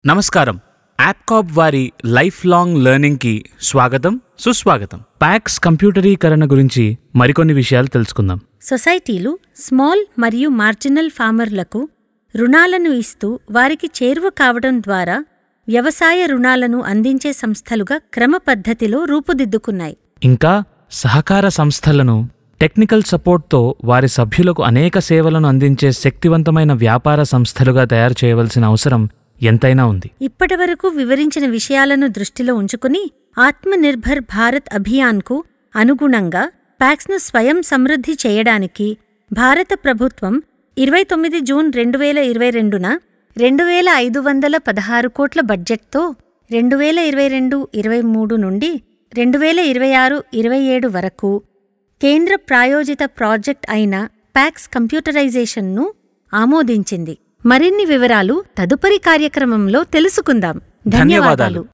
నమస్కారం యాప్కాప్ వారి life long లెర్నింగ్కి స్వాగతం సుస్వాగతం ప్యాక్స్ కంప్యూటరీకరణ గురించి మరికొన్ని విషయాలు తెలుసుకుందాం సొసైటీలు స్మాల్ మరియు మార్జినల్ ఫార్మర్లకు రుణాలను ఇస్తూ వారికి చేరువ కావడం ద్వారా వ్యవసాయ రుణాలను అందించే సంస్థలుగా క్రమ పద్ధతిలో రూపుదిద్దుకున్నాయి ఇంకా సహకార సంస్థలను టెక్నికల్ సపోర్ట్తో వారి సభ్యులకు అనేక సేవలను అందించే శక్తివంతమైన వ్యాపార సంస్థలుగా తయారు చేయవలసిన అవసరం ఎంతైనా ఉంది ఇప్పటివరకు వివరించిన విషయాలను దృష్టిలో ఉంచుకుని ఆత్మనిర్భర్ భారత్ అభియాన్కు అనుగుణంగా ప్యాక్స్ను స్వయం సమృద్ధి చేయడానికి భారత ప్రభుత్వం ఇరవై తొమ్మిది జూన్ రెండు వేల ఇరవై రెండున రెండు వేల ఐదు వందల పదహారు కోట్ల బడ్జెట్తో రెండు వేల ఇరవై రెండు ఇరవై మూడు నుండి రెండు వేల ఇరవై ఆరు ఇరవై ఏడు వరకు కేంద్ర ప్రాయోజిత ప్రాజెక్ట్ అయిన ప్యాక్స్ కంప్యూటరైజేషన్ను ఆమోదించింది మరిన్ని వివరాలు తదుపరి కార్యక్రమంలో తెలుసుకుందాం ధన్యవాదాలు. ధన్యవాదాలు